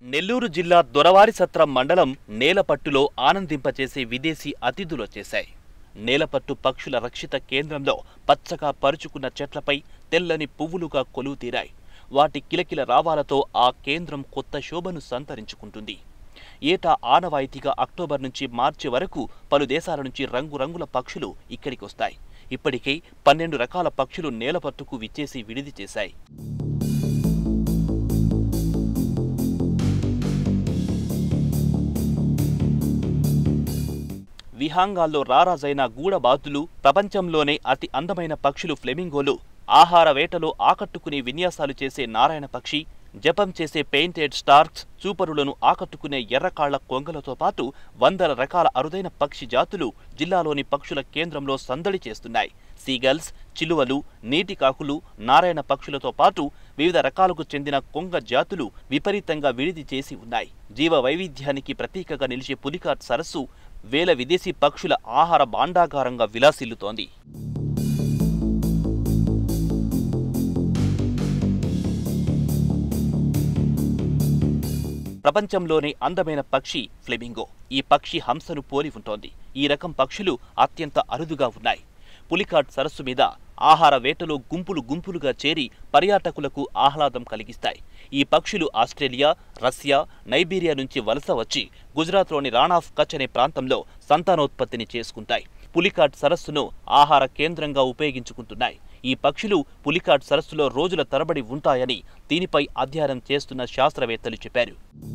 నెల్లూరు జిల్లా దొరవారిసత్రం మండలం నేలపట్టులో ఆనందింపచేసే విదేశీ అతిథులు వచ్చేశాయి నేలపట్టు పక్షుల రక్షిత కేంద్రంలో పచ్చగా పరుచుకున్న చెట్లపై తెల్లని పువ్వులుగా కొలువు తీరాయి వాటి కిలకిల రావాలతో ఆ కేంద్రం కొత్త శోభను సంతరించుకుంటుంది ఏటా ఆనవాయితీగా అక్టోబర్ నుంచి మార్చి వరకు పలు దేశాల నుంచి రంగురంగుల పక్షులు ఇక్కడికి వస్తాయి ఇప్పటికే పన్నెండు రకాల పక్షులు నేలపట్టుకు విచ్చేసి విడిది చేశాయి విహాంగాల్లో రారాజైన గూడబాతులు ప్రపంచంలోనే అతి అందమైన పక్షులు ఫ్లెమింగోలు ఆహార వేటలో ఆకట్టుకునే విన్యాసాలు చేసే నారాయణ పక్షి జపం చేసే పెయింటెడ్ స్టార్క్స్ చూపరులను ఆకట్టుకునే ఎర్రకాళ్ల కొంగలతో పాటు వందల రకాల అరుదైన పక్షి జాతులు జిల్లాలోని పక్షుల కేంద్రంలో సందడి చేస్తున్నాయి సీగల్స్ చిలువలు నీటి కాకులు నారాయణ పక్షులతో పాటు వివిధ రకాలకు చెందిన కొంగ జాతులు విపరీతంగా విడిది చేసి ఉన్నాయి జీవ వైవిధ్యానికి ప్రతీకగా నిలిచే పులికాట్ సరస్సు వేల విదేశీ పక్షుల ఆహార భాండాగారంగా విలాసిల్లుతోంది ప్రపంచంలోనే అందమైన పక్షి ఫ్లెమింగో ఈ పక్షి హంసను పోలి ఉంటోంది ఈ రకం పక్షులు అత్యంత అరుదుగా ఉన్నాయి పులికాట్ సరస్సు మీద ఆహార వేటలో గుంపులు గుంపులుగా చేరి పర్యాటకులకు ఆహ్లాదం కలిగిస్తాయి ఈ పక్షులు ఆస్ట్రేలియా రష్యా నైబీరియా నుంచి వలస వచ్చి గుజరాత్లోని రాణ్ ఆఫ్ కచ్ అనే ప్రాంతంలో సంతానోత్పత్తిని చేసుకుంటాయి పులికాట్ సరస్సును ఆహార కేంద్రంగా ఉపయోగించుకుంటున్నాయి ఈ పక్షులు పులికాట్ సరస్సులో రోజుల తరబడి ఉంటాయని దీనిపై అధ్యయనం చేస్తున్న శాస్త్రవేత్తలు చెప్పారు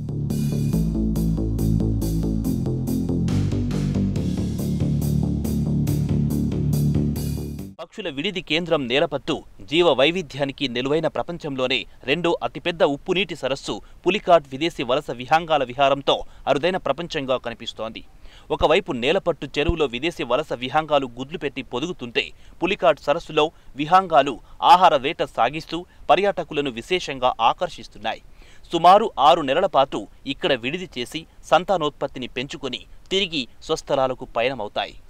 పక్షుల విడిది కేంద్రం నేలపట్టు జీవ వైవిధ్యానికి నిలువైన ప్రపంచంలోనే రెండో అతిపెద్ద ఉప్పునీటి సరస్సు పులికాట్ విదేశీ వలస విహాంగాల విహారంతో అరుదైన ప్రపంచంగా కనిపిస్తోంది ఒకవైపు నేలపట్టు చెరువులో విదేశీ వలస విహాంగాలు గుడ్లు పెట్టి పొదుగుతుంటే పులికాట్ సరస్సులో విహాంగాలు ఆహార వేట సాగిస్తూ పర్యాటకులను విశేషంగా ఆకర్షిస్తున్నాయి సుమారు ఆరు నెలల పాటు ఇక్కడ విడిది చేసి సంతానోత్పత్తిని పెంచుకొని తిరిగి స్వస్థలాలకు పయనమవుతాయి